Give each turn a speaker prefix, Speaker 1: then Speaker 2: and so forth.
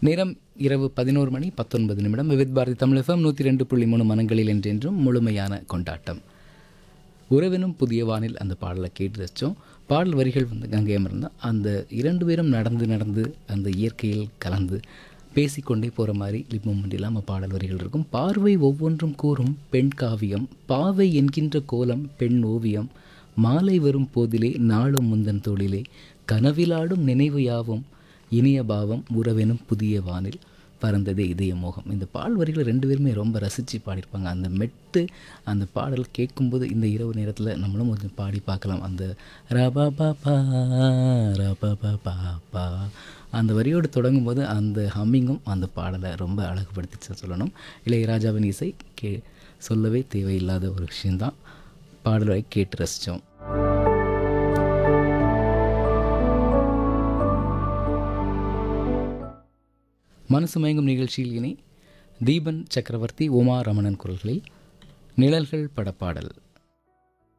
Speaker 1: நேரம் இரவு பதினோரு மணி பத்தொன்பது நிமிடம் விவித் பாரதி தமிழ் எஃப்எம் நூற்றி ரெண்டு புள்ளி மூணு மனங்களில் என்றென்றும் முழுமையான கொண்டாட்டம் உறவினும் புதிய வானில் அந்த பாடலை கேட்டு ரசித்தோம் பாடல் வரிகள் வந்து கங்கை அமர்ந்தான் அந்த இரண்டு பேரும் நடந்து நடந்து அந்த இயற்கையில் கலந்து பேசிக்கொண்டே போகிற மாதிரி லிப் மூமெண்ட் இல்லாமல் பாடல் வரிகள் இருக்கும் பார்வை ஒவ்வொன்றும் கூறும் பெண் காவியம் பாவை என்கின்ற கோலம் பெண் ஓவியம் மாலை வரும் போதிலே நாளும் முந்தன் தோளிலே கனவிலாடும் நினைவு யாவும் இனிய பாவம் உறவெனும் புதிய வானில் பறந்ததே இதய மோகம் இந்த பால் வரிகளை ரெண்டு பேருமே ரொம்ப ரசித்து பாடியிருப்பாங்க அந்த மெட்டு அந்த பாடல் கேட்கும்போது இந்த இரவு நேரத்தில் நம்மளும் கொஞ்சம் பாடி பார்க்கலாம் அந்த ரபா பாப்பா ரபா பாப்பா அந்த வரியோடு தொடங்கும்போது அந்த ஹம்மிங்கும் அந்த பாடலை ரொம்ப அழகுபடுத்திச்சு சொல்லணும் இளையராஜாவின் இசை கே சொல்லவே தேவையில்லாத ஒரு விஷயந்தான் பாடலை கேட்டு ரசித்தோம் மனசு மயங்கும் நிகழ்ச்சியில் இனி தீபன் சக்கரவர்த்தி உமா ரமணன் குரல்களில் நிழல்கள் படப்பாடல்